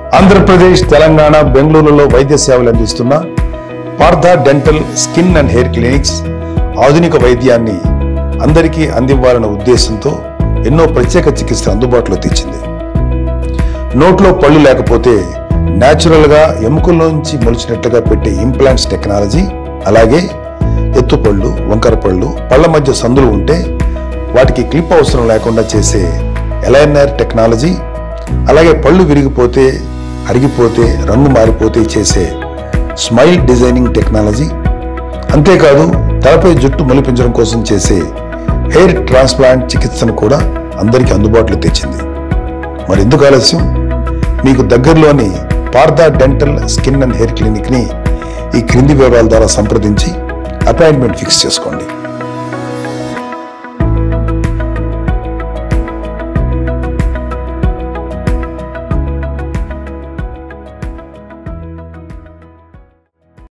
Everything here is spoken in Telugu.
ఆంధ్రప్రదేశ్ తెలంగాణ బెంగళూరులో వైద్య సేవలు అందిస్తున్న Partha dental skin and hair clinics ఆధునిక వైద్యాన్ని అందరికీ అందివ్వాలన్న ఉద్దేశంతో ఎన్నో ప్రత్యేక చికిత్సలు అందుబాటులో తెచ్చింది నోట్లో పళ్ళు లేకపోతే న్యాచురల్గా ఎముకల్లోంచి మొలిచినట్లుగా పెట్టే ఇంప్లాంట్స్ టెక్నాలజీ అలాగే ఎత్తుపళ్ళు వంకర పళ్ళు పళ్ళ మధ్య సందులు ఉంటే వాటికి క్లిప్ అవసరం లేకుండా చేసే ఎలైనర్ టెక్నాలజీ అలాగే పళ్ళు విరిగిపోతే అరిగిపోతే రంగు మారిపోతే చేసే స్మైల్ డిజైనింగ్ టెక్నాలజీ అంతేకాదు తలపై జుట్టు మొలిపించడం కోసం చేసే హెయిర్ ట్రాన్స్ప్లాంట్ చికిత్సను కూడా అందరికీ అందుబాటులో తెచ్చింది మరి ఎందుకు ఆలస్యం మీకు దగ్గరలోని Partha dental skin and hair క్లినిక్ని ఈ క్రింది వివరాల ద్వారా సంప్రదించి అపాయింట్మెంట్ ఫిక్స్ చేసుకోండి